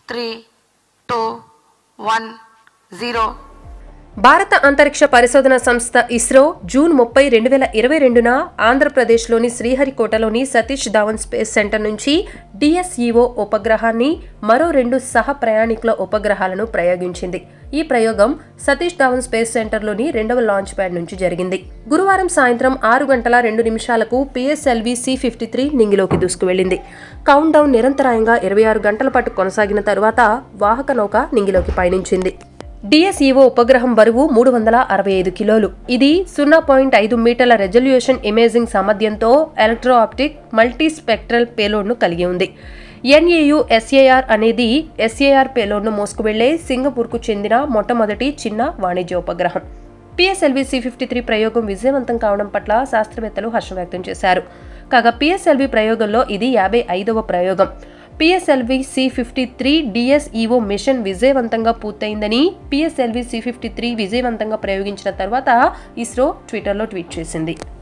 three two one zero భారత అంతరిక్ష పరిశోధన సంస్థ ఇస్రో జూన్ ముప్పై రెండు వేల ఇరవై రెండున ఆంధ్రప్రదేశ్లోని శ్రీహరికోటలోని సతీష్ ధావన్ స్పేస్ సెంటర్ నుంచి డిఎస్ఈఓ ఉపగ్రహాన్ని మరో రెండు సహ ప్రయాణికుల ఉపగ్రహాలను ప్రయోగించింది ఈ ప్రయోగం సతీష్ ధావన్ స్పేస్ సెంటర్లోని రెండవ లాంచ్ ప్యాడ్ నుంచి జరిగింది గురువారం సాయంత్రం ఆరు గంటల రెండు నిమిషాలకు పిఎస్ఎల్వి సి ఫిఫ్టీ త్రీ నింగిలోకి దూసుకువెళ్లింది కౌంట్ డౌన్ నిరంతరాయంగా ఇరవై ఆరు గంటల పాటు కొనసాగిన తరువాత వాహక నౌక నింగిలోకి పయనించింది డిఎస్ఈఓ ఉపగ్రహం బరువు మూడు వందల అరవై ఐదు కిలోలు ఇది సున్నా పాయింట్ ఐదు మీటర్ల రెజల్యూషన్ ఇమేజింగ్ సామర్థ్యంతో ఎలక్ట్రో ఆప్టిక్ మల్టీ స్పెక్ట్రల్ పేలోడ్ను కలిగి ఉంది ఎన్ఏయు ఎస్ఏఆర్ అనేది ఎస్ఏఆర్ పేలోడ్ను మోసుకువెళ్లే సింగపూర్కు చెందిన మొట్టమొదటి చిన్న వాణిజ్య ఉపగ్రహం పిఎస్ఎల్వి సి ఫిఫ్టీ త్రీ ప్రయోగం విజయవంతం కావడం పట్ల శాస్త్రవేత్తలు హర్షం వ్యక్తం చేశారు కాగా పిఎస్ఎల్వి ప్రయోగంలో ఇది యాభై ఐదవ ప్రయోగం PSLV C fifty three DSEO mission విజయవంతంగా పూర్తయిందని పిఎస్ఎల్వి సి ఫిఫ్టీ త్రీ విజయవంతంగా ప్రయోగించిన తర్వాత ఇస్రో ట్విట్టర్లో ట్వీట్ చేసింది